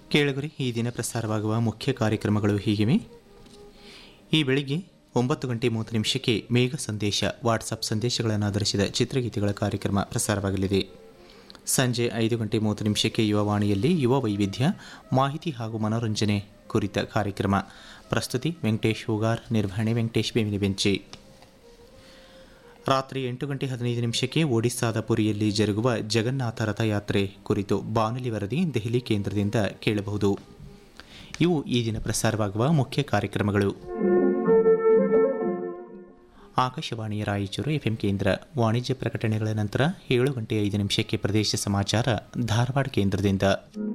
ಕೇಳುಗರೆ ಈ ದಿನ ಪ್ರಸಾರವಾಗುವ ಮುಖ್ಯ ಕಾರ್ಯಕ್ರಮಗಳು ಹೀಗಿವೆ ಈ ಬೆಳಿಗ್ಗೆ ಒಂಬತ್ತು ಗಂಟೆ ಮೂವತ್ತು ನಿಮಿಷಕ್ಕೆ ಮೇಘ ಸಂದೇಶ ವಾಟ್ಸಪ್ ಸಂದೇಶಗಳನ್ನು ಆಧರಿಸಿದ ಚಿತ್ರಗೀತೆಗಳ ಕಾರ್ಯಕ್ರಮ ಪ್ರಸಾರವಾಗಲಿದೆ ಸಂಜೆ ಐದು ಗಂಟೆ ಮೂವತ್ತು ನಿಮಿಷಕ್ಕೆ ಯುವವಾಣಿಯಲ್ಲಿ ಯುವ ವೈವಿಧ್ಯ ಮಾಹಿತಿ ಹಾಗೂ ಮನೋರಂಜನೆ ಕುರಿತ ಕಾರ್ಯಕ್ರಮ ಪ್ರಸ್ತುತಿ ವೆಂಕಟೇಶ್ ಹೂಗಾರ್ ನಿರ್ವಹಣೆ ವೆಂಕಟೇಶ್ ಬೇವಿನ ಬೆಂಚಿ ರಾತ್ರಿ ಎಂಟು ಗಂಟೆ ಹದಿನೈದು ನಿಮಿಷಕ್ಕೆ ಒಡಿಸ್ಸಾದ ಪುರಿಯಲ್ಲಿ ಜರುಗುವ ಜಗನ್ನಾಥ ರಥಯಾತ್ರೆ ಕುರಿತು ಬಾನುಲಿ ವರದಿ ದೆಹಲಿ ಕೇಂದ್ರದಿಂದ ಕೇಳಬಹುದು ಇವು ಈ ದಿನ ಪ್ರಸಾರವಾಗುವ ಮುಖ್ಯ ಕಾರ್ಯಕ್ರಮಗಳು ಆಕಾಶವಾಣಿಯ ರಾಯಚೂರು ಎಫ್ಎಂ ಕೇಂದ್ರ ವಾಣಿಜ್ಯ ಪ್ರಕಟಣೆಗಳ ನಂತರ ಏಳು ಗಂಟೆ ಐದು ನಿಮಿಷಕ್ಕೆ ಪ್ರದೇಶ ಸಮಾಚಾರ ಧಾರವಾಡ ಕೇಂದ್ರದಿಂದ